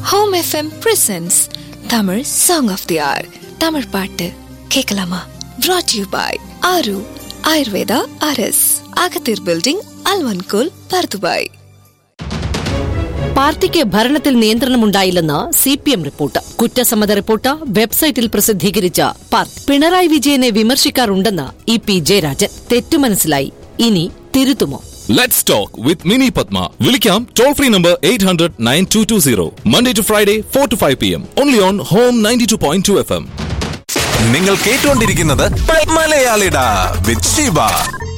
Home FM presents Tamil song of the hour Tamil பாட்டு கேட்கலாமா brought you by ஆரு ஆயுர்வேதா அரஸ் அகத்தீர் பில்டிங் അൽവൻകൂൽ പർദുബായ് പാർട്ടിക്ക് ഭരണത്തിൽ നിയന്ത്രണമുണ്ടായില്ലെന്ന് സി പി എം റിപ്പോർട്ട് കുറ്റസമ്മത റിപ്പോർട്ട് വെബ്സൈറ്റിൽ പ്രസിദ്ധീകരിച്ച പാർട്ടി പിണറായി വിജയനെ വിമർശിക്കാറുണ്ടെന്ന് ഇ പി ജയരാജൻ തെറ്റു മനസ്സിലായി ഇനി തിരുത്തുമോ Let's talk with Mini Padma. Vilikam toll free number 800 9220. Monday to Friday, 4 to 5 p.m. Only on Home 92.2 FM. നിങ്ങൾ കേട്ടുകൊണ്ടിരിക്കുന്നത് മലയാളിട വിത്ത് ഷീബ